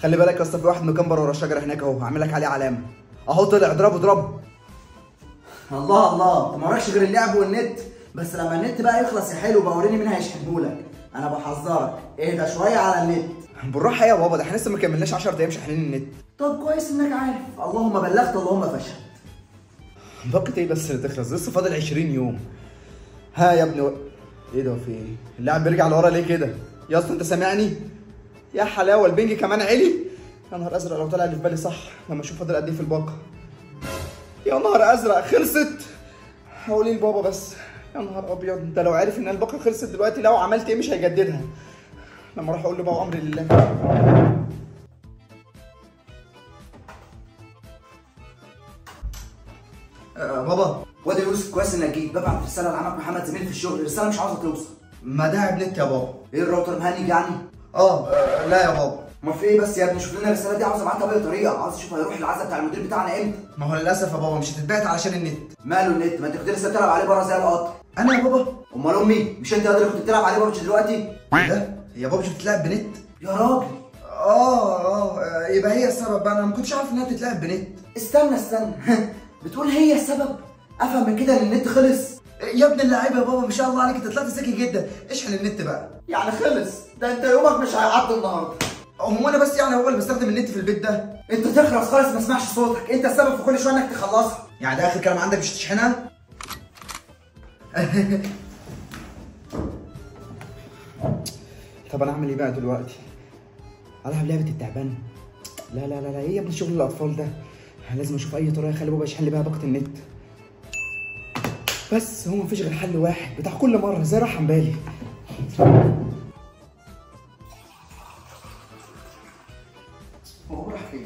خلي بالك يا اسطى في واحد مكمبر ورا الشجره هناك اهو هعمل لك عليه علامه اهو طلع اضربه اضربه الله الله انت ما وراكش غير اللعب والنت بس لما النت بقى يخلص يا حلو بوريني مين هيشحنهولك انا بحذرك اهدى شويه على النت بالراحه يا بابا ده احنا لسه ما كملناش 10 ايام شاحنين النت طب كويس انك عارف اللهم بلغت اللهم فشل باقة ايه بس اللي تخلص لسه فاضل 20 يوم ها يا ابني و... ايه ده في ايه اللاعب بيرجع لورا ليه كده يا اسطى انت سامعني يا حلاوه البنج كمان علي يا نهار ازرق لو طلع اللي في بالي صح لما اشوف فاضل قد ايه في الباقه يا نهار ازرق خلصت هقول ايه لبابا بس يا نهار ابيض ده لو عرف ان الباقه خلصت دلوقتي لو عملت ايه مش هيجددها لما اروح اقول له بقى امري لله آه بابا واد يا يوسف كويس انك جيت ببعت رساله لعمك محمد زميلي في الشغل الرساله مش عاوزه توصل ما داعي بنت يا بابا ايه الراوتر مهنج يعني اه آه، لا يا بابا ما في ايه بس يا ابني شوف لنا الرساله دي عاوز ابعتها باي طريقه عاوز اشوف هيروح العزا بتاع المدير بتاعنا امتى ما هو للاسف يا بابا مش هتتبعت علشان النت ماله النت ما انت كنت لسه بتلعب عليه بره زي القطر انا يا بابا امال امي مش انت اللي كنت بتلعب عليه بره دلوقتي ايه ده يا بابا مش بتتلعب بنت يا راجل اه اه آه، يبقى هي السبب بقى انا ما كنتش عارف انها بتتلعب بنت استنى استنى بتقول هي السبب افهم من كده ان النت خلص يا ابن اللعيبه يا بابا ما شاء الله عليك انت طلعت ذكي جدا اشحن النت بقى يعني خلص ده انت يومك مش هيعدي النهارده هو انا بس يعني هو اللي بستخدم النت في البيت ده انت تخلص خالص ما اسمعش صوتك انت السبب في كل شويه انك تخلصها يعني ده اخر كلام عندك مش تشحنها طب انا اعمل ايه بقى دلوقتي العب لعبه التعبان لا لا لا لا ايه يا ابني شغل الاطفال ده لازم اشوف اي طريقه اخلي بابا يشحن لي بيها باقه النت بس هو مفيش غير حل واحد بتاع كل مره زي راح عن بالي هو راح فين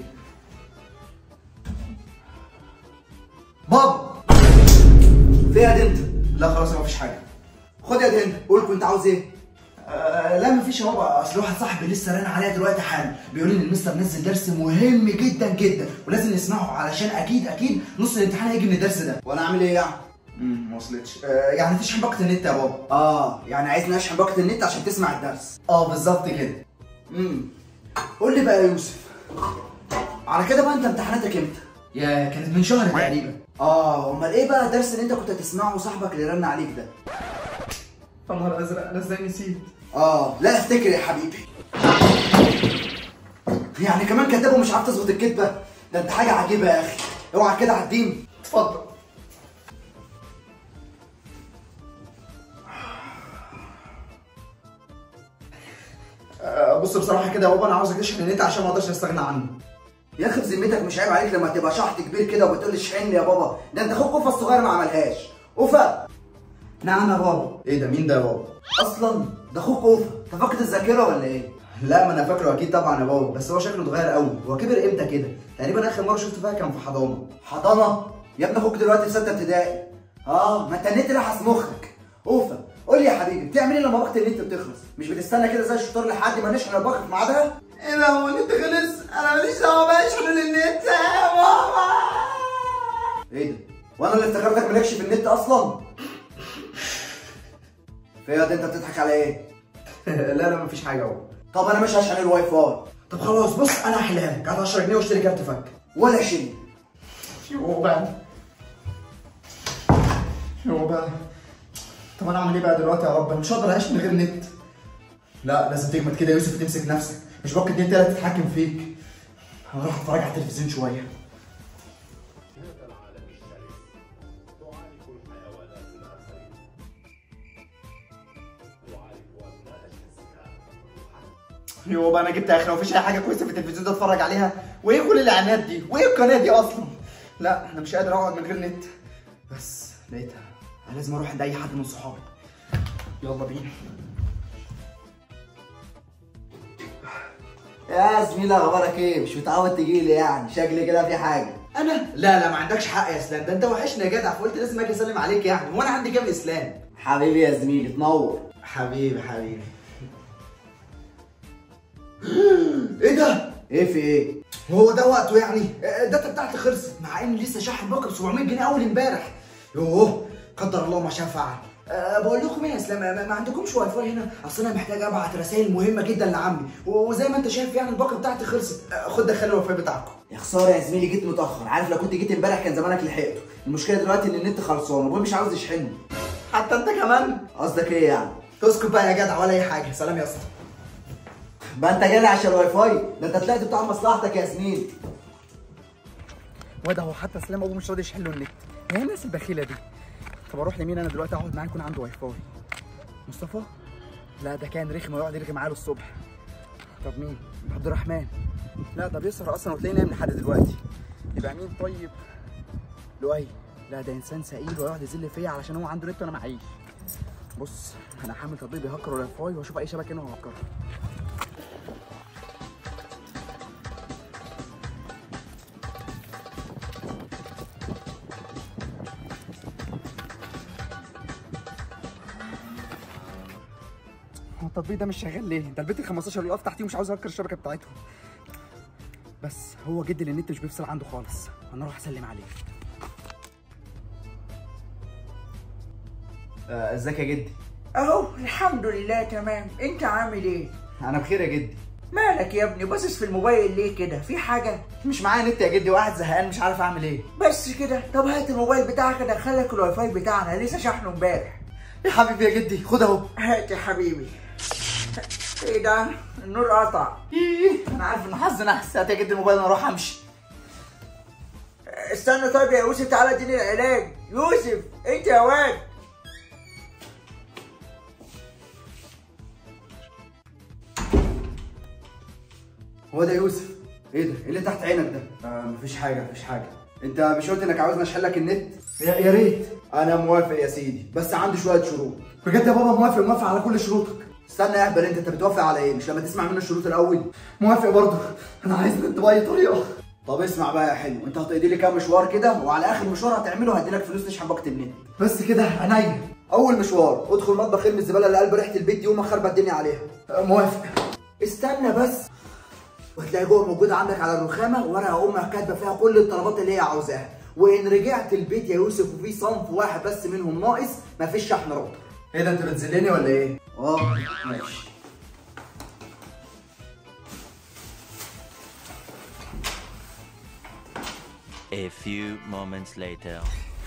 بابا فيها دي انت لا خلاص مفيش حاجه خد يا دي انت قول كنت عاوز ايه آه لا مفيش يا بابا اصل واحد صاحبي لسه رن عليا دلوقتي حالا بيقول لي ان المستر نزل درس مهم جدا جدا ولازم نسمعه علشان اكيد اكيد نص الامتحان هيجي من الدرس ده وانا اعمل ايه يعني امم ما وصلتش آه يعني تشحن باقه النت يا بابا اه يعني عايزني اشحن باقه النت عشان تسمع الدرس اه بالظبط كده امم قول لي بقى يا يوسف على كده بقى انت امتحاناتك امتى يا كانت من شهر تقريبا اه امال ايه بقى الدرس اللي انت كنت هتسمعه وصاحبك اللي رن عليك ده يا نهار ازرق انا ازاي نسيت اه لا افتكر يا حبيبي يعني كمان كداب ومش عارف تظبط الكدبه ده انت حاجه عجيبه يا اخي اوعى كده عديني اتفضل آه، بص بصراحه كده يا بابا انا عاوزك تشحن النت عشان ما اقدرش استغنى عنه يا اخي بذمتك مش عيب عليك لما تبقى شحط كبير كده وبتقول لي اشحن لي يا بابا ده انت اخوك اوفا الصغير ما عملهاش اوفا نعم يا بابا ايه ده مين ده يا بابا اصلا ده اخوك اوفا انت فاقد الذاكره ولا ايه لا ما انا فاكره اكيد طبعا يا بابا بس هو شكله اتغير قوي هو كبر امتى كده تقريبا اخر مره شفته فيها كان في حضانه حضانه يا ابني اخوك دلوقتي في سته ابتدائي اه ما انت النت لحس مخك اوفا قول لي يا حبيبي بتعمل ايه لما باقه النت بتخلص مش بتستنى كده زي الشطار لحد ما نشحن الباقه في ميعادها ايه ده هو النت خلص انا ماليش دعوه بقى اشحن النت يا بابا ايه ده وانا اللي افتكرتك مالكش في النت اصلا فيا ده انت بتضحك على ايه لا لا مفيش حاجه اهو طب انا مش هشحن الواي فاي طب خلاص بص انا هحلها لك هات 10 جنيه واشتري كارت فك ولا شيء يو بقى يو بقى طب انا اعمل ايه بقى دلوقتي يا رب انا مش هقدر اعيش من غير نت لا لازم تجمد كده يا يوسف وتمسك نفسك مش باقة النت اللي تتحكم فيك انا راح اتفرج على التلفزيون شويه يو بقى انا جبت اخر مفيش اي حاجه كويسه في التلفزيون ده اتفرج عليها وايه كل الاعلانات دي وايه القناه دي اصلا لا انا مش قادر اقعد من غير نت بس لقيتها انا لازم اروح عند اي حد من صحابي يلا بينا يا زميلي اخبارك ايه مش متعود تجي لي يعني شكلي كده في حاجه انا لا لا ما عندكش حق يا اسلام ده انت وحشني يا جدع فقلت لازم اجي اسلم عليك يعني وانا عندي كام اسلام حبيبي يا زميلي تنور حبيبي حبيبي ايه ده ايه في ايه هو ده وقته يعني الداتا بتاعتي خلصت مع ان لسه شاحن باقي ب 700 جنيه اول امبارح يوه قدر الله ما شاء فعل أه بقول لكم ايه يا اسلام ما, ما عندكمش واي فاي هنا اصل انا محتاج ابعت رسائل مهمه جدا لعمي و- وزي ما انت شايف يعني الباقه بتاعتي خلصت أه خد دخل الواي فاي بتاعكم يا خساره يا زميلي جيت متاخر عارف لو كنت جيت امبارح كان زمانك لحقته المشكله دلوقتي ان النت خلصان وابوي مش عاوز يشحنه حتى انت كمان قصدك ايه يعني اسكت بقى يا جدع ولا اي حاجه سلام يا اسطى بقى انت جاي عشان الواي فاي ده انت طلعت بتاع مصلحتك يا زميلي وده هو حتى سلام ابوه مش راضي يشحن له النت هي الناس البخيله دي طب اروح لمين انا دلوقتي اقعد معاه يكون عنده واي فاي مصطفى لا ده كان رخم ويقعد يرغي معاه الصبح طب مين عبد الرحمن لا ده بيسهر اصلا وتلاقيه نايم لحد دلوقتي يبقى مين طيب لؤي لا ده انسان سئيل ويقعد يذل فيا علشان هو عنده نت وانا معيش بص انا هعمل تطبيق بيهكر الواي فاي واشوف اي شبكه هنا وهكرها هو التطبيق ده مش شغال ليه؟ ده البيت ال 15 اللي واقف تحتيه ومش عاوز اهكر الشبكه بتاعتهم. بس هو جد اللي النت مش بيفصل عنده خالص، انا اروح اسلم عليه. آه، ازيك يا جدي اهو الحمد لله تمام انت عامل ايه انا بخير يا جدي مالك يا ابني باصص في الموبايل ليه كده في حاجه مش معايا نت يا جدي وقاعد زهقان مش عارف اعمل ايه بس كده طب هات الموبايل بتاعك ادخلك الواي فاي بتاعنا لسه شحنه امبارح يا حبيبي يا جدي خد اهو هات يا حبيبي ايه ده النور قطع إيه، انا عارف ان حظي نحس هات يا جدي الموبايل انا اروح امشي استنى طيب يا يوسف تعالى اديني العلاج يوسف انت يا واد هو ده يوسف ايه ده ايه اللي تحت عينك ده آه مفيش حاجه مفيش حاجه انت مش قلت انك عاوزني اشحن لك النت يا, يا ريت انا موافق يا سيدي بس عندي شويه شروط بجد يا بابا موافق موافق على كل شروطك استنى يا اهبل انت انت بتوافق على ايه مش لما تسمع مني الشروط الاول موافق برضه انا عايز نت باي طريقه طب اسمع بقى يا حلو انت هتقضي لي كام مشوار كده وعلى اخر مشوار هتعمله هدي لك فلوس تشحن باقه النت بس كده عينيا اول مشوار ادخل مطبخ ارمي الزباله اللي قلب ريحه البيت دي وما خربت الدنيا عليها آه، موافق استنى بس وهتلاقي جوه موجودة عندك على الرخامة ورقة أمك كاتبة فيها كل الطلبات اللي هي عاوزاها وإن رجعت البيت يا يوسف وفي صنف واحد بس منهم ناقص مفيش شحن راوتر إيه ده أنت بتذلني ولا إيه؟ آه ماشي A few moments later.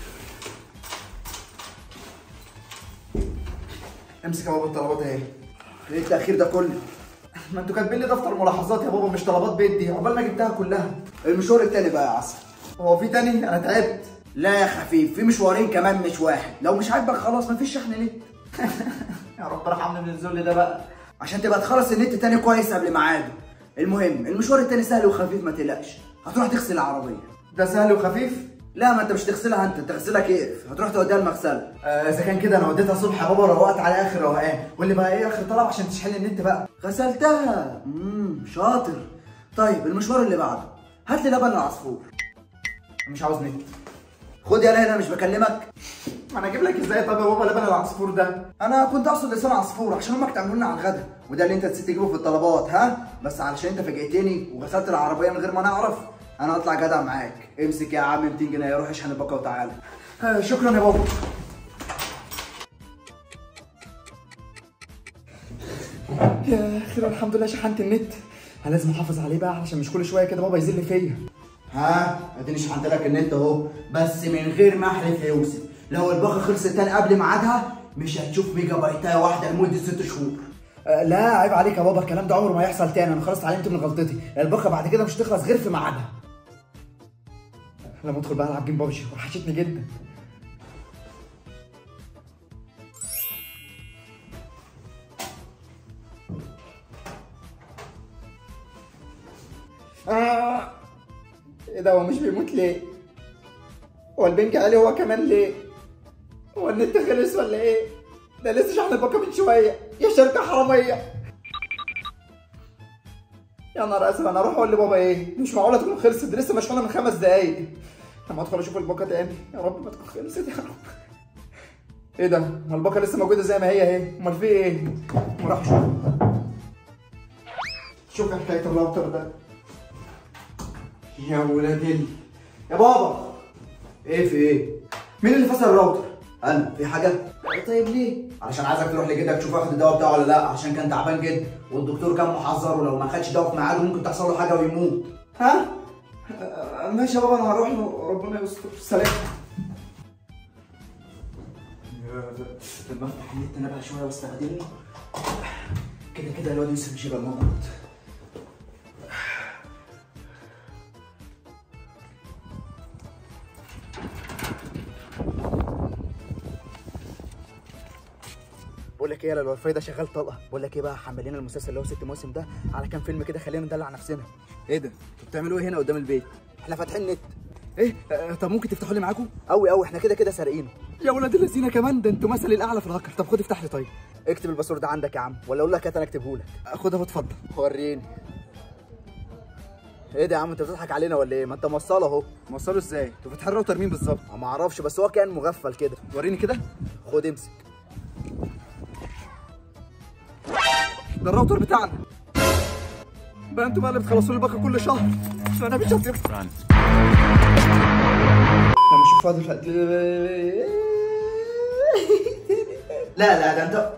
امسك يا بابا الطلبات أهي إيه التأخير ده كله؟ ما انتوا كاتبين لي دفتر ملاحظات يا بابا مش طلبات بيت دي عقبال ما جبتها كلها المشوار التاني بقى يا عسل هو في تاني انا تعبت لا يا خفيف في مشوارين كمان مش واحد لو مش عاجبك خلاص مفيش شحن نت يا رب ارحمني من الذل ده بقى عشان تبقى تخلص النت تاني كويس قبل ميعاده المهم المشوار التاني سهل وخفيف ما تقلقش هتروح تغسل العربيه ده سهل وخفيف لا ما انت مش تغسلها انت تغسلها كيف هتروح توديها المغسله آه اذا كان كده انا وديتها الصبح يا بابا روقت على اخر روقان واللي بقى ايه اخر طلب عشان تشحن النت بقى غسلتها امم شاطر طيب المشوار اللي بعده هات لي لبن العصفور مش عاوز نت خد يا انا مش بكلمك ما انا اجيب لك ازاي طب يا بابا لبن العصفور ده انا كنت اقصد لسان عصفور عشان امك تعملوا لنا على الغدا وده اللي انت نسيت تجيبه في الطلبات ها بس علشان انت فاجئتني وغسلت العربيه من غير ما نعرف انا هطلع جدع معاك امسك يا عم 200 جنيه روح اشحن الباقه وتعالى آه شكرا يا بابا يا اخي الحمد لله شحنت النت. انا لازم احافظ عليه بقى علشان مش كل شويه كده بابا يذل فيا. ها اديني شحنت لك النت اهو بس من غير ما احلف يا يوسف لو الباقه خلصت تاني قبل ميعادها مش هتشوف ميجا بايتايه واحده لمده ست شهور آه، لا عيب عليك يا بابا الكلام ده عمره ما يحصل تاني انا خلاص اتعلمت من غلطتي الباقه بعد كده مش هتخلص غير في ميعادها لما ادخل بقى العب جيم بابجي وحشتني جدا آه. ايه ده هو مش بيموت ليه؟ هو البنك عالي هو كمان ليه؟ هو النت خلص ولا ايه؟ ده لسه شحن الباقة من شوية يا شركة حرامية يا نهار اسود انا اروح اقول لبابا ايه؟ مش معقولة تكون خلصت دي لسه مشحونة من خمس دقايق لما ادخل اشوف الباقة تاني يا رب ما تكون خلصت يا رب ايه ده؟ ما الباقة لسه موجودة زي ما هي اهي امال في ايه؟ ما راح اشوف شوف حكاية الراوتر ده يا ولاد ال يا بابا ايه في ايه مين اللي فصل الراوتر انا في حاجه طيب ليه علشان عايزك تروح لجدك تشوف واخد الدواء بتاعه ولا لا عشان كان تعبان جدا والدكتور كان محذره لو ما خدش دواء في ميعاده ممكن تحصل له حاجه ويموت ها آه، ماشي يا بابا انا هروح له ربنا يستر سلام لما افتح النت انا بقى شويه واستخدمه كده كده الواد يوسف مش هيبقى موجود بقول لك ايه يا الواي فاي ده شغال طلقه بقول لك ايه بقى حمل لنا المسلسل اللي هو ست مواسم ده على كام فيلم كده خلينا ندلع نفسنا ايه ده انتوا بتعملوا ايه هنا قدام البيت احنا فاتحين نت ايه آه طب ممكن تفتحوا لي معاكم قوي قوي احنا كده كده سارقينه يا ولاد الذين كمان ده انتوا مثل الاعلى في الهاكر طب خد افتح لي طيب اكتب الباسورد عندك يا عم ولا اقول لك هات انا اكتبه لك خد اهو اتفضل وريني ايه ده يا عم انت بتضحك علينا ولا ايه ما انت موصله اهو موصله ازاي انتوا فاتحين راوتر مين بالظبط ما اعرفش بس هو كان مغفل كده وريني كده خد امسك ده الراوتر بتاعنا بقى انتوا بقى اللي بتخلصوا لي الباقه كل شهر انا مش هسيب Run. انا مش فاضي ف... لا لا ده انت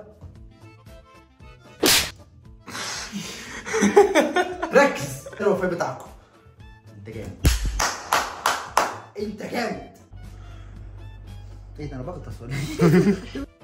ركز ايه الوفاء بتاعكم انت جامد انت جامد ايه ده انا بغطس ولا ايه